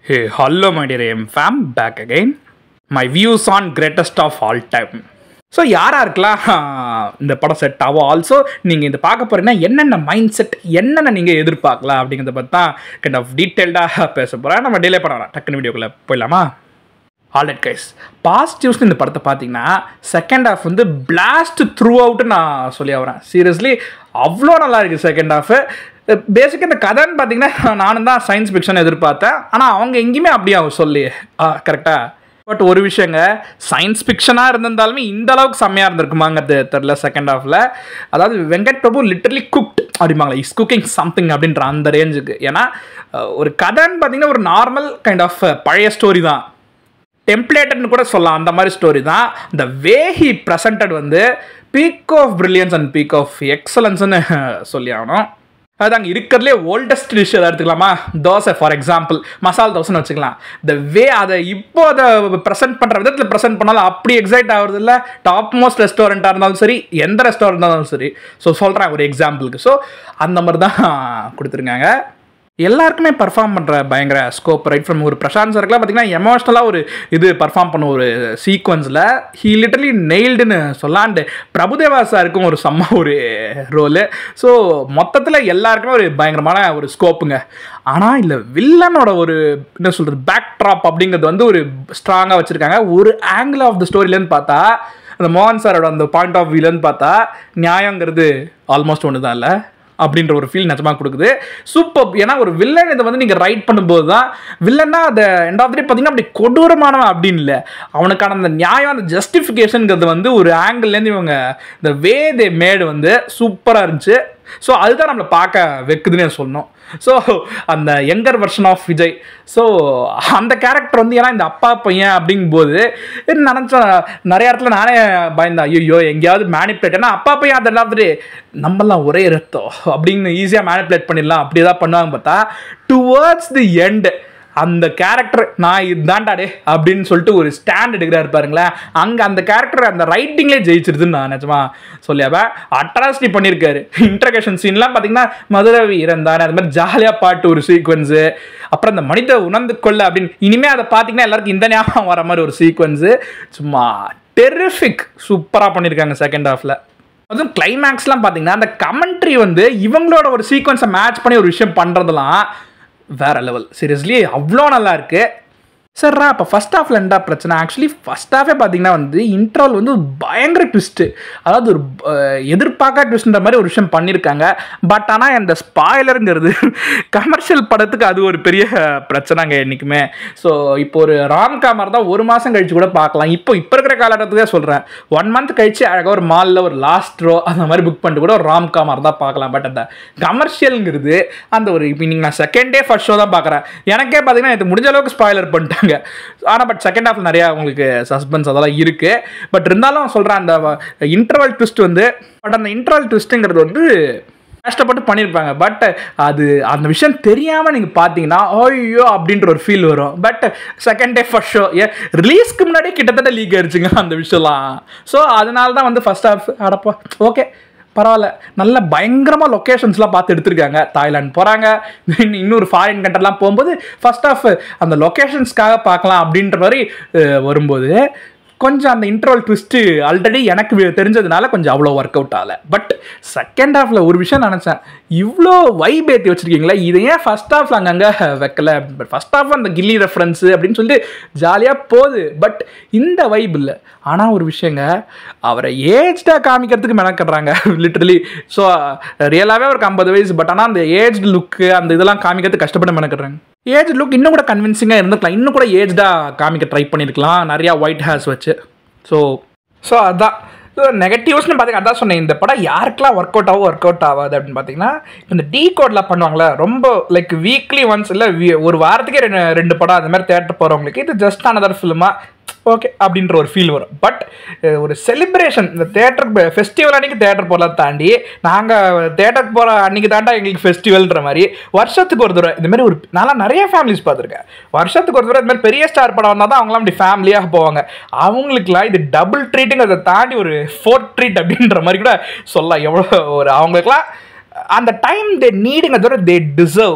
Hey, hello, my dear M fam, back again. My views on greatest of all time. So யாராக இருக்கலாம் இந்த படம் set ஆகும் also நீங்கள் இந்த பார்க்க போகிறீங்கன்னா என்னென்ன மைண்ட் செட் என்னென்ன நீங்கள் எதிர்பார்க்கலாம் அப்படிங்கிறத பற்றி தான் கைண்ட் ஆஃப் டீட்டெயில்டாக பேச போகிறேன் நம்ம டிலே பண்ணலாம் டக்குன்னு வீடியோக்குள்ளே போயிடலாமா ஆல்ரெட் கைஸ் பாசிட்டிவ்ஸ்னு இந்த படத்தை பார்த்தீங்கன்னா செகண்ட் ஹாஃப் வந்து பிளாஸ்ட் த்ரூ அவுட்டு நான் சொல்லி வரேன் சீரியஸ்லி அவ்வளோ நல்லா இருக்குது செகண்ட் ஹாஃபு பேசிக்காக இந்த கதைன்னு பார்த்தீங்கன்னா நானும் தான் சயின்ஸ் ஃபிக்ஷன் எதிர்பார்த்தேன் ஆனால் அவங்க எங்கேயுமே அப்படியே அவங்க சொல்லி ஆ கரெக்டாக பட் ஒரு விஷயங்க சயின்ஸ் ஃபிக்ஷனாக இருந்திருந்தாலுமே இந்த அளவுக்கு செம்மையாக இருந்திருக்குமாங்கிறது தெரில செகண்ட் ஹாஃபில் அதாவது வெங்கட் பிரபு லிட்டரலி குக்ட் அப்படிம்பாங்களா இஸ் குக்கிங் சம்திங் அப்படின்ற அந்த ரேஞ்சுக்கு ஏன்னா அஹ், ஒரு கதைன்னு பார்த்தீங்கன்னா ஒரு நார்மல் கைண்ட் ஆஃப் பழைய ஸ்டோரி தான் டெம்ப்ளேட்டட்னு கூட சொல்லலாம் அந்த மாதிரி ஸ்டோரி தான் இந்த வே ஹி ப்ரெசன்டட் வந்து peak of brilliance and peak of எக்ஸலன்ஸ்னு சொல்லி ஆகணும் அதாங்க இருக்கிறதுலே ஓல்டஸ்ட் டிஷ் எதாவது எடுத்துக்கலாமா தோசை ஃபார் எக்ஸாம்பிள் மசால் தோசைன்னு வச்சுக்கலாம் இந்த வே அதை இப்போ அதை ப்ரெசென்ட் பண்ணுற விதத்தில் ப்ரெசென்ட் பண்ணாலும் அப்படி எக்ஸைட் ஆகுறது இல்லை டாப் மோஸ்ட் ரெஸ்டாரண்ட்டாக இருந்தாலும் சரி எந்த ரெஸ்டாரண்ட் இருந்தாலும் சரி ஸோ சொல்கிறேன் ஒரு எக்ஸாம்பிளுக்கு ஸோ அந்த மாதிரி தான் கொடுத்துருக்காங்க எல்லாருக்குமே பர்ஃபார்ம் பண்ணுற பயங்கர ஸ்கோப் ரைட் ஃப்ரம் ஒரு பிரசாந்த் சருக்குலாம் பார்த்தீங்கன்னா எமோஷ்னலாக ஒரு இது பர்ஃபார்ம் பண்ண ஒரு சீக்வன்ஸில் ஹீ லிட்டர்லி நெயில்டுன்னு சொல்லாண்டு பிரபுதேவா சாருக்கும் ஒரு செம்ம ஒரு ரோலு ஸோ மொத்தத்தில் எல்லாருக்குமே ஒரு பயங்கரமான ஒரு ஸ்கோப்புங்க ஆனால் இல்லை வில்லனோட ஒரு என்ன சொல்கிறது பேக் ட்ராப் அப்படிங்கிறது வந்து ஒரு ஸ்ட்ராங்காக வச்சுருக்காங்க ஒரு ஆங்கிள் ஆஃப் த ஸ்டோரியிலன்னு பார்த்தா அந்த மோகன் சாரோட அந்த பாயிண்ட் ஆஃப் வியூலன்னு பார்த்தா நியாயங்கிறது ஆல்மோஸ்ட் ஒன்று தான் இல்லை அப்படின்ற ஒரு ஃபீல் நிஜமாக கொடுக்குது சூப்பர் ஏன்னா ஒரு வில்லன் இதை வந்து நீங்கள் ரைட் பண்ணும்போது தான் வில்லன்னா அதை எண்ட் ஆஃப் டே பார்த்தீங்கன்னா அப்படி கொடூரமானவன் அப்படின்னு இல்லை அவனுக்கான அந்த நியாயம் அந்த ஜஸ்டிஃபிகேஷனுங்கிறது வந்து ஒரு ஆங்கிள்லேருந்து இவங்க இந்த வே தே மேடு வந்து சூப்பராக இருந்துச்சு ஸோ அதுதான் நம்மளை பார்க்க வைக்குதுன்னு சொல்லணும் ஸோ அந்த younger version of Vijay so அந்த கேரக்டர் வந்து ஏன்னா இந்த அப்பா பையன் அப்படிங்கும்போது நினச்சேன் நிறைய இடத்துல நானே பயந்தேன் ஐயோ எங்கேயாவது மேனிப்புலேட் ஏன்னா அப்பா பையன் அதை எல்லாத்துட்டு நம்மலாம் ஒரே ரத்தம் அப்படின்னு ஈஸியாக மேனிப்புலேட் பண்ணிடலாம் அப்படி ஏதாவது பண்ணுவாங்க பார்த்தா டுவர்ட்ஸ் தி எண்டு அந்த கேரக்டர் நான் இதுதான்டா டே அப்படின்னு சொல்லிட்டு ஒரு ஸ்டாண்ட் எடுக்கிறாரு பாருங்களேன் அங்கே அந்த கேரக்டர் அந்த ரைட்டிங்லேயே ஜெயிச்சிருதுன்னு நான் நிஜமா சொல்லியாவ அட்ராசிட்டி பண்ணியிருக்காரு இன்ட்ரகேஷன் சீன்லாம் பார்த்தீங்கன்னா மதுரை வீரன் தானே அது மாதிரி ஜாலியாக பாட்டு ஒரு சீக்வன்ஸு அப்புறம் அந்த மனித உணர்ந்து கொள்ள அப்படின்னு இனிமேல் அதை பார்த்தீங்கன்னா எல்லாருக்கும் இந்த ஞாபகம் வர மாதிரி ஒரு சீக்வன்ஸு சும்மா டெரிஃபிக் சூப்பராக பண்ணியிருக்காங்க செகண்ட் ஹாஃபில் அதுவும் கிளைமேக்ஸ்லாம் பார்த்தீங்கன்னா அந்த கமெண்ட்ரி வந்து இவங்களோட ஒரு சீக்வன்ஸை மேட்ச் பண்ணி ஒரு விஷயம் பண்ணுறதெல்லாம் வேற லெவல் சீரியஸ்லி அவ்வளோ நல்லா இருக்கு சரிடா அப்போ ஃபஸ்ட் ஹாஃப்ல என்ன பிரச்சனை ஆக்சுவலி ஃபஸ்ட் ஹாஃபே பார்த்தீங்கன்னா வந்து இன்ட்ரோல் வந்து ஒரு பயங்கர ட்விஸ்ட்டு அதாவது ஒரு அஹ், எதிர்பார்க்காத ட்விஸ்ட்ன்ற மாதிரி ஒரு விஷயம் பண்ணியிருக்காங்க பட் ஆனால் அந்த ஸ்பாய்லருங்கிறது கமர்ஷியல் படத்துக்கு அது ஒரு பெரிய பிரச்சனைங்க என்றைக்குமே ஸோ இப்போ ஒரு ராம்கா மாதிரி தான் ஒரு மாதம் கழிச்சு கூட பார்க்கலாம் இப்போ இப்போ இருக்கிற காலகட்டத்துக்கே சொல்கிறேன் ஒன் மந்த் கழிச்சு அழகாக ஒரு மாலில் ஒரு லாஸ்ட் ரோ அந்த மாதிரி புக் பண்ணிட்டு கூட ஒரு ராம்கா மாதிரி தான் பார்க்கலாம் பட் அந்த கமர்ஷியலுங்கிறது அந்த ஒரு இப்போ நீங்கள் நான் செகண்ட் டே ஃபர்ஸ்ட் ஷோ தான் பார்க்குறேன் எனக்கே பார்த்தீங்கன்னா இது முடிஞ்ச அளவுக்கு ஸ்பாய்லர் பண்ணிட்டாங்க ஆனால் பட் செகண்ட் ஹாஃப் நிறையா உங்களுக்கு சஸ்பென்ஸ் அதெல்லாம் இருக்குது பட் இருந்தாலும் சொல்கிறேன் அந்த இன்டர்வல் ட்விஸ்ட் வந்து பட் அந்த இன்டர்வல் ட்விஸ்ட்டுங்கிறது வந்து கஷ்டப்பட்டு பண்ணியிருப்பாங்க பட் அது அந்த விஷயம் தெரியாமல் நீங்கள் பார்த்தீங்கன்னா ஐயோ அப்படின்ற ஒரு ஃபீல் வரும் but second day first show ஏ ரிலீஸ்க்கு முன்னாடியே கிட்டத்தட்ட லீக் ஆயிடுச்சுங்க அந்த விஷயம்லாம் ஸோ அதனால தான் வந்து ஃபர்ஸ்ட் ஹாஃப் அடப்பா ஓகே பரவாயில்ல நல்ல பயங்கரமாக லொக்கேஷன்ஸ்லாம் பார்த்து எடுத்திருக்காங்க தாய்லாந்து போகிறாங்க இன்னொரு ஃபாரின் கண்ட்ரிலாம் போகும்போது ஃபர்ஸ்ட் ஆஃப் அந்த லொக்கேஷன்ஸ்க்காக பார்க்கலாம் அப்படின்ற மாதிரி அஹ், வரும்போது கொஞ்சம் அந்த இன்டர்வல் ட்விஸ்ட்டு ஆல்ரெடி எனக்கு வி- தெரிஞ்சதுனால கொஞ்சம் அவ்வளோ ஒர்க் அவுட் ஆகலை பட் செகண்ட் ஹாஃபில் ஒரு விஷயம் நினச்சேன் இவ்வளோ வைப் ஏற்றி வச்சுருக்கீங்களா இதை ஏன் ஃபஸ்ட் ஹாஃபில் அங்கங்கே வைக்கல பட் ஃபஸ்ட் ஹாஃப் அந்த கில்லி ரெஃபரன்ஸு அப்படின்னு சொல்லிட்டு ஜாலியாக போகுது பட் இந்த வைப் இல்லை ஆனால் ஒரு விஷயங்க அவரை ஏஜ்டாக காமிக்கிறதுக்கு மெனக்கடுறாங்க லிட்டரலி ஸோ ரியலாகவே அவருக்கு ஐம்பது வயசு பட் ஆனால் அந்த ஏஜ் லுக்கு அந்த இதெல்லாம் காமிக்கிறதுக்கு கஷ்டப்பட்டு மெனக்கடுறாங்க ஏஜ் லுக் இன்னும் கூட கன்வின்சிங்காக இருந்துக்கலாம் இன்னும் கூட ஏஜ்டாக காமிக்க ட்ரை பண்ணியிருக்கலாம் நிறையா ஒயிட் ஹேர்ஸ் வச்சு ஸோ ஸோ அதான் ஸோ நெகட்டிவ்ஸ்னு பார்த்தீங்கன்னா அதான் சொன்னேன் இந்த படம் யாருக்கெல்லாம் ஒர்க் அவுட் ஆகும் ஒர்க் அவுட் ஆகாது அப்படின்னு பார்த்தீங்கன்னா இப்ப இந்த டீ கோட்லாம் பண்ணுவாங்களே ரொம்ப லைக் வீக்லி ஒன்ஸ் இல்லை ஒரு வாரத்துக்கே ரெண்டு ரெண்டு படம் அந்த மாதிரி தேட்டர் போகிறவங்களுக்கு இது ஜஸ்ட் another ஃபிலிமாக ஓகே அப்படின்ற ஒரு ஃபீல் வரும் பட் ஒரு செலிப்ரேஷன் இந்த தேட்டர் ஃபெஸ்டிவல் அன்னைக்கு தேட்டர் போகலாம் தாண்டி நாங்கள் தேட்டருக்கு போகிற அன்னைக்கு தாண்டா எங்களுக்கு ஃபெஸ்டிவல்ன்ற மாதிரி வருஷத்துக்கு ஒரு தடவை இந்த மாதிரி ஒரு நான் நிறைய ஃபேமிலிஸ் பார்த்துருக்கேன் வருஷத்துக்கு ஒரு தடவை இந்த மாதிரி பெரிய ஸ்டார் படம் வந்தால் தான் அவங்களாம் அப்படி ஃபேமிலியாக போவாங்க அவங்களுக்குலாம் இது டபுள் ட்ரீட்டுங்கிறத தாண்டி ஒரு ஃபோர்த் ட்ரீட் அப்படின்ற மாதிரி கூட சொல்லலாம் எவ்வளோ ஒரு அவங்களுக்குலாம் அந்த டைம் தே நீடுங்க தவிர தே டிசர்வ்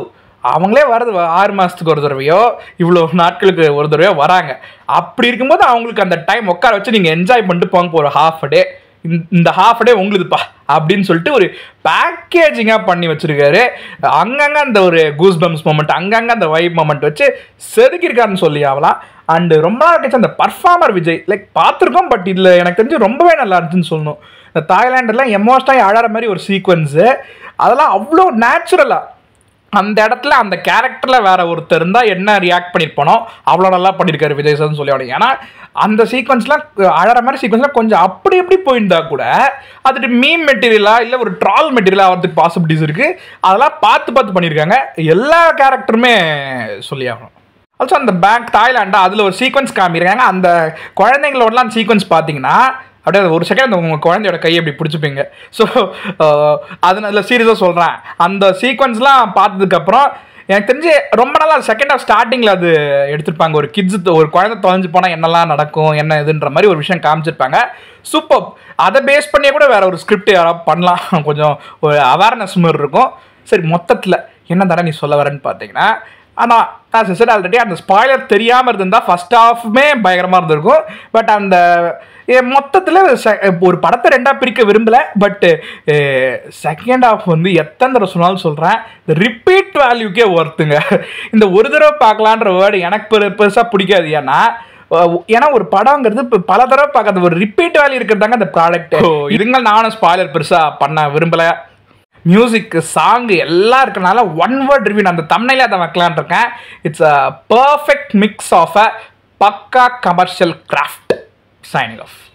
அவங்களே வரது ஆறு மாதத்துக்கு ஒரு தடவையோ இவ்வளோ நாட்களுக்கு ஒரு தடவையோ வராங்க அப்படி இருக்கும்போது அவங்களுக்கு அந்த டைம் உட்கார வச்சு நீங்கள் என்ஜாய் பண்ணிட்டு போங்க ஒரு ஹாஃப் டே இந்த ஹாஃப் டே உங்களுதுப்பா அப்படின்னு சொல்லிட்டு ஒரு பேக்கேஜிங்காக பண்ணி வச்சிருக்காரு அங்கங்கே அந்த ஒரு கூஸ் பம்ஸ் மூமெண்ட் அங்கங்கே அந்த வைப் மூமெண்ட் வச்சு செதுக்கியிருக்காருன்னு சொல்லி ஆகலாம் அண்டு ரொம்ப நாள் கழிச்சு அந்த பர்ஃபார்மர் விஜய் லைக் பார்த்துருக்கோம் பட் இதில் எனக்கு தெரிஞ்சு ரொம்பவே நல்லா இருந்துச்சுன்னு சொல்லணும் இந்த தாய்லாண்டெல்லாம் எமோஷனாக அழகிற மாதிரி ஒரு சீக்வன்ஸு அதெல்லாம் அவ்வளோ நேச்சுரலாக அந்த இடத்துல அந்த கேரக்டரில் வேற ஒருத்தர் இருந்தால் என்ன ரியாக்ட் பண்ணியிருப்பானோ அவ்வளோ நல்லா பண்ணியிருக்காரு விஜய் சார்னு சொல்லி ஆகணும் ஏன்னா அந்த சீக்வன்ஸ்லாம் அழகிற மாதிரி சீக்வன்ஸ்லாம் கொஞ்சம் அப்படி எப்படி போயிருந்தா கூட அதுட்டு மீம் மெட்டீரியலாக இல்லை ஒரு ட்ரால் மெட்டீரியலாக வரதுக்கு பாசிபிலிட்டிஸ் இருக்குது அதெல்லாம் பார்த்து பார்த்து பண்ணியிருக்காங்க எல்லா கேரக்டருமே சொல்லி ஆகணும் ஆல்சோ அந்த பேங்க் தாய்லாண்டா அதில் ஒரு சீக்வன்ஸ் காமிக்கிறாங்க அந்த குழந்தைங்களோடலாம் சீக்வன்ஸ் பார்த்தீங்கன்னா அப்படியே ஒரு செகண்ட் உங்கள் குழந்தையோட கையை இப்படி பிடிச்சிப்பீங்க ஸோ அதனால சீரியஸாக சொல்கிறேன் அந்த சீக்வன்ஸ்லாம் பார்த்ததுக்கப்புறம் எனக்கு தெரிஞ்சு ரொம்ப நாளாக செகண்ட் ஆஃப் ஸ்டார்டிங்கில் அது எடுத்திருப்பாங்க ஒரு கிட்ஸ் ஒரு குழந்தை தொலைஞ்சு போனால் என்னெல்லாம் நடக்கும் என்ன இதுன்ற மாதிரி ஒரு விஷயம் காமிச்சிருப்பாங்க சூப்பர் அதை பேஸ் பண்ணியே கூட வேற ஒரு ஸ்கிரிப்ட் யாராவது பண்ணலாம் கொஞ்சம் ஒரு அவேர்னஸ் மாதிரி இருக்கும் சரி மொத்தத்தில் என்ன தானே நீ சொல்ல வரேன்னு பார்த்தீங்கன்னா ஆனால் நான் சிஸ்டர் ஆல்ரெடி அந்த ஸ்பாய்லர் தெரியாமல் இருந்தால் ஃபர்ஸ்ட் ஹாஃப்மே பயங்கரமாக இருந்திருக்கும் பட் அந்த மொத்தத்தில் ஒரு படத்தை ரெண்டாக பிரிக்க விரும்பலை பட்டு செகண்ட் ஹாஃப் வந்து எத்தனை தடவை சொன்னாலும் சொல்கிறேன் இந்த ரிப்பீட் வேல்யூக்கே ஒர்த்துங்க இந்த ஒரு தடவை பார்க்கலான்ற வேர்டு எனக்கு பெரு பெருசாக பிடிக்காது ஏன்னா ஏன்னா ஒரு படங்கிறது இப்போ பல தடவை பார்க்காத ஒரு ரிப்பீட் வேல்யூ இருக்கிறதாங்க அந்த ப்ராடக்ட் இதுங்க நானும் ஸ்பாய்லர் பெருசாக பண்ண விரும்பலை மியூசிக் சாங்கு எல்லாம் இருக்கனால ஒன் வேர்ட் ரிவ்யூ அந்த தமிழில் அதை வைக்கலான் இருக்கேன் it's a perfect mix of a pakka commercial craft signing off